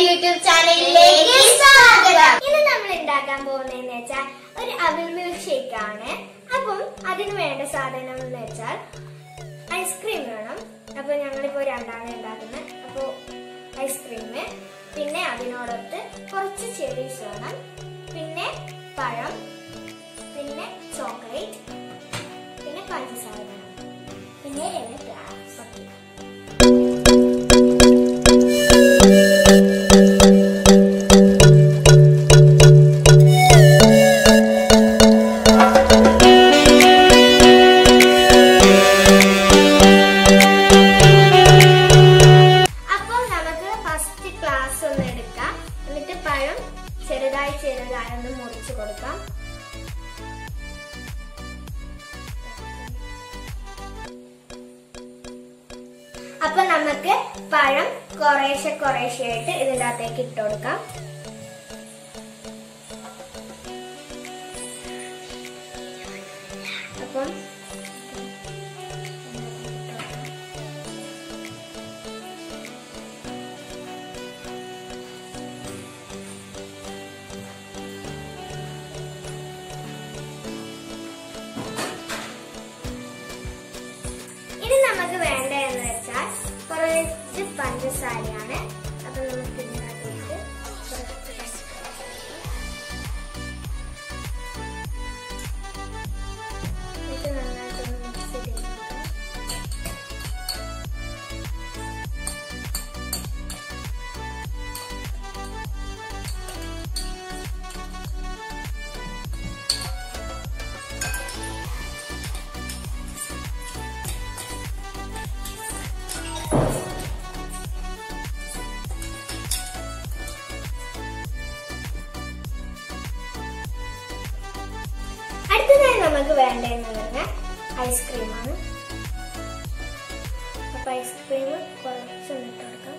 YouTube ചാനലിലേക്ക് സ്വാഗതം ഇന്ന് നമ്മൾ ഉണ്ടാക്കാൻ പോകുന്നതെന്ന് വെച്ചാൽ ഒരു അവിൽ മിൽക്ക് ഷേക്ക് ആണ് അപ്പം അതിന് വേണ്ട സാധനം എന്ന് വെച്ചാൽ ഐസ്ക്രീം വേണം അപ്പൊ ഞങ്ങളിപ്പോ രണ്ടാണ് ഉണ്ടാക്കുന്നത് അപ്പോ ഐസ്ക്രീം പിന്നെ അതിനോടൊത്ത് കുറച്ച് ചെറീസ് വേണം പിന്നെ പഴം പിന്നെ ചോക്ലേറ്റ് പിന്നെ പഞ്ചസാര വേണം പിന്നെ രണ്ട് ഗ്ലാസ് ഓക്കെ അപ്പോൾ നമുക്ക് ഫസ്റ്റ് ക്ലാസ് ഒന്ന് എടുക്കാം എന്നിട്ട് പഴം ചെറുതായി ചെറുതായി ഒന്ന് മുറിച്ച് കൊടുക്കാം അപ്പൊ നമുക്ക് പഴം കുറേശ്ശെ കുറേശ്ശെ ആയിട്ട് ഇതിൻ്റെ അകത്തേക്ക് ഇട്ട് കൊടുക്കാം അപ്പം ഇനി നമുക്ക് വേണ്ട എന്ന് വെച്ചാൽ കുറച്ച് പഞ്ചസാരയാണ് അപ്പൊ നമുക്ക് ഇതിനകത്തേക്ക് കുറച്ച് പഞ്ചസാര ഇത് നന്നായിട്ടൊന്ന് മിക്സ് ചെയ്തെടുക്കാം അടുത്തതായി നമുക്ക് വേണ്ടതെന്ന് പറഞ്ഞാൽ ഐസ്ക്രീമാണ് അപ്പൊ ഐസ്ക്രീം കുറച്ചൊന്ന് ഇട്ട് കൊടുക്കാം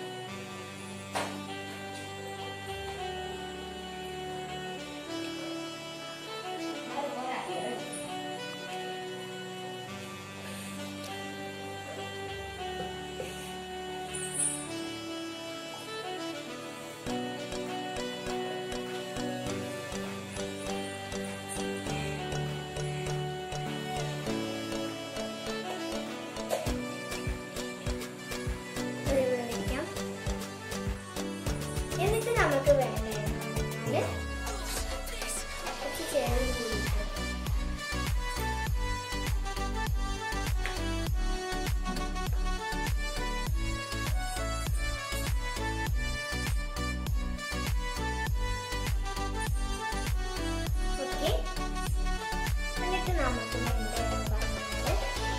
ഒരു വേവിക്കാം എന്നിട്ട് നമുക്ക് വേണ്ടതെന്ന് പറഞ്ഞാല് കുറച്ച് ചേർന്ന് കൂടി ഇട്ട് കൊടുക്കാം. ഓക്കേ എന്നിട്ട് നമുക്ക് വേണ്ടതെന്ന് പറഞ്ഞാല്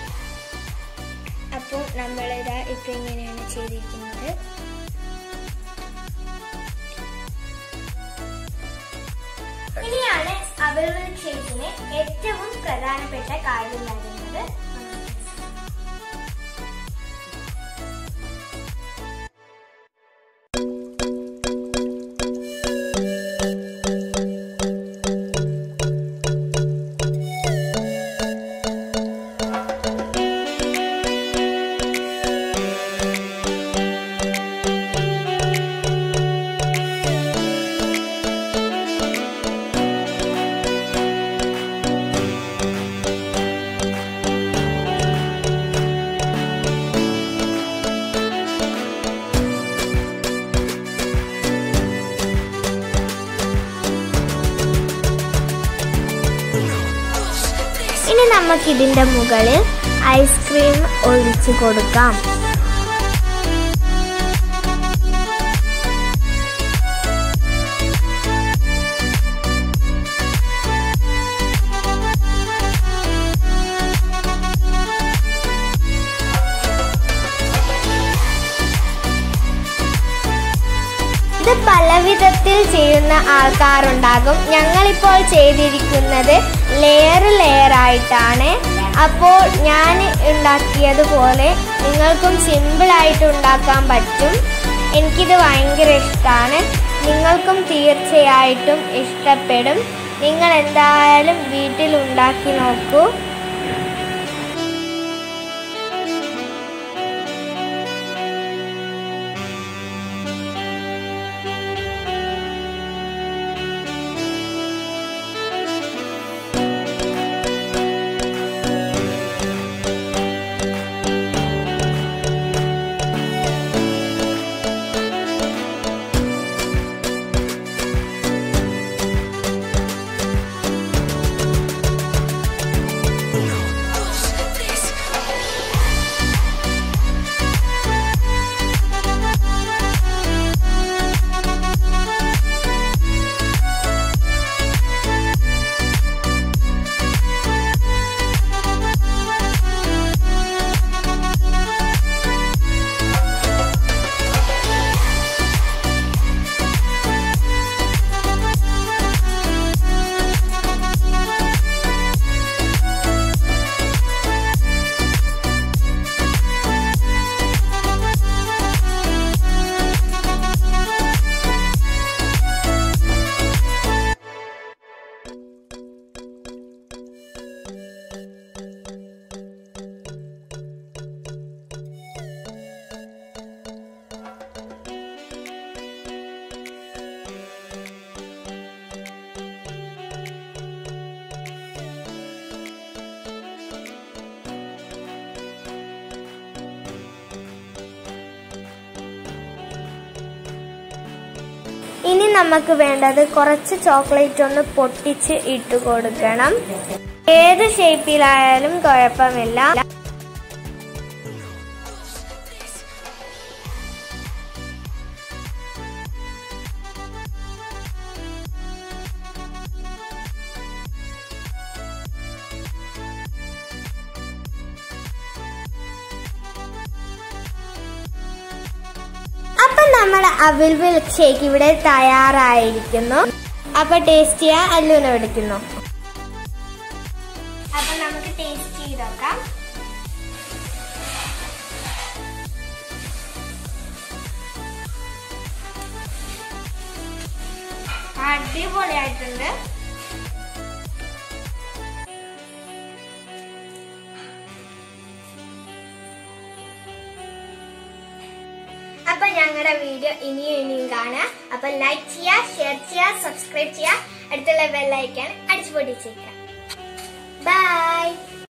അപ്പോൾ നമ്മളിതാ ഇപ്പം ഇങ്ങനെയാണ് ചെയ്തിരിക്കുന്നത് ഇനിയാണ് അവരുടെ ഷേക്കിന് ഏറ്റവും പ്രധാനപ്പെട്ട കാര്യം വരുന്നത് ഇനി നമുക്ക് ഇതിന്റെ മുകളിൽ ഐസ്ക്രീം ഒഴിച്ചു കൊടുക്കാം ഇത് പല വിധത്തിൽ ചെയ്യുന്ന ആൾക്കാരുണ്ടാകും ഞങ്ങളിപ്പോൾ ചെയ്തിരിക്കുന്നത് ലെയർ ലെയർ ആയിട്ടാണ് അപ്പോൾ ഞാൻ ഉണ്ടാക്കിയതുപോലെ നിങ്ങൾക്കും സിമ്പിളായിട്ട് ഉണ്ടാക്കാൻ പറ്റും എനിക്കിത് ഭയങ്കര ഇഷ്ടമാണ് നിങ്ങൾക്കും തീർച്ചയായിട്ടും ഇഷ്ടപ്പെടും നിങ്ങൾ എന്തായാലും വീട്ടിൽ ഉണ്ടാക്കി നോക്കൂ ഇനി നമുക്ക് വേണ്ടത് കുറച്ച് ചോക്ലേറ്റ് ഒന്ന് പൊട്ടിച്ച് ഇട്ട് കൊടുക്കണം ഏത് ഷേപ്പിലായാലും കുഴപ്പമില്ല അപ്പൊ നമ്മുടെ അവിൽ മിൽക്ക് ഷേക്ക് ഇവിടെ തയ്യാറായിരിക്കുന്നു അപ്പൊ ടേസ്റ്റ് ചെയ്യാൻ അല്ലൂനെ വിളിക്കുന്നു അപ്പൊ നമുക്ക് ടേസ്റ്റ് ചെയ്ത് നോക്കാം അടിപൊളിയായിട്ടുണ്ട് അപ്പൊ ഞങ്ങളുടെ വീഡിയോ ഇനിയും ഇനിയും കാണാം അപ്പൊ ലൈക്ക് ചെയ്യുക ഷെയർ ചെയ്യുക സബ്സ്ക്രൈബ് ചെയ്യുക അടുത്തുള്ള ബെല്ലൈക്കൺ അടിച്ചു പൊട്ടിച്ചേക്കാം ബൈ